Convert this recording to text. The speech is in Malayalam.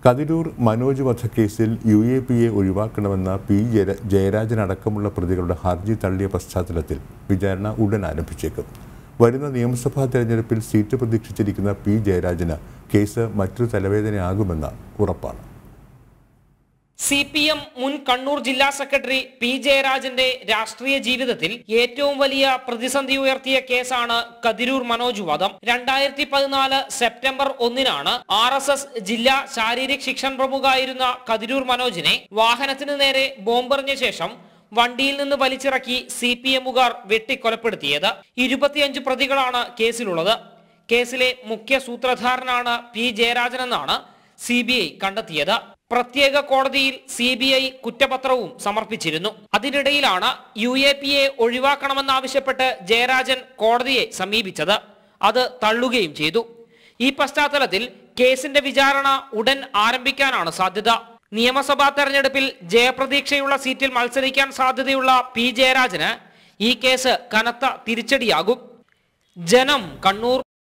കതിരൂർ മനോജ് വധക്കേസിൽ യു എ പി എ ഒഴിവാക്കണമെന്ന പി ജയ ജയരാജൻ അടക്കമുള്ള പ്രതികളുടെ ഹർജി തള്ളിയ പശ്ചാത്തലത്തിൽ വിചാരണ ഉടൻ ആരംഭിച്ചേക്കും വരുന്ന നിയമസഭാ തെരഞ്ഞെടുപ്പിൽ സീറ്റ് പ്രതീക്ഷിച്ചിരിക്കുന്ന പി ജയരാജന് കേസ് മറ്റൊരു തലവേദനയാകുമെന്ന് ഉറപ്പാണ് സി പി എം മുൻ കണ്ണൂർ ജില്ലാ സെക്രട്ടറി പി ജയരാജന്റെ രാഷ്ട്രീയ ജീവിതത്തിൽ ഏറ്റവും വലിയ പ്രതിസന്ധി ഉയർത്തിയ കേസാണ് കതിരൂർ മനോജ് വധം രണ്ടായിരത്തി പതിനാല് സെപ്റ്റംബർ ഒന്നിനാണ് ആർ എസ് എസ് ജില്ലാ ശാരീരിക് ശിക്ഷൺ പ്രമുഖായിരുന്ന കതിരൂർ മനോജിനെ വാഹനത്തിന് നേരെ ബോംബെറിഞ്ഞ ശേഷം വണ്ടിയിൽ നിന്ന് വലിച്ചിറക്കി സി പി എമ്മുകാർ വെട്ടിക്കൊലപ്പെടുത്തിയത് ഇരുപത്തിയഞ്ച് പ്രതികളാണ് കേസിലുള്ളത് കേസിലെ മുഖ്യ സൂത്രധാരനാണ് പി ജയരാജനെന്നാണ് സി ബി ഐ കണ്ടെത്തിയത് പ്രത്യേക കോടതിയിൽ സി ബി ഐ കുറ്റപത്രവും സമർപ്പിച്ചിരുന്നു അതിനിടയിലാണ് യു എ പി എ ഒഴിവാക്കണമെന്നാവശ്യപ്പെട്ട് ജയരാജൻ കോടതിയെ സമീപിച്ചത് അത് തള്ളുകയും ചെയ്തു ഈ പശ്ചാത്തലത്തിൽ കേസിന്റെ വിചാരണ ഉടൻ ആരംഭിക്കാനാണ് സാധ്യത നിയമസഭാ തെരഞ്ഞെടുപ്പിൽ ജയപ്രതീക്ഷയുള്ള സീറ്റിൽ മത്സരിക്കാൻ സാധ്യതയുള്ള പി ജയരാജന് ഈ കേസ് കനത്ത തിരിച്ചടിയാകും ജനം കണ്ണൂർ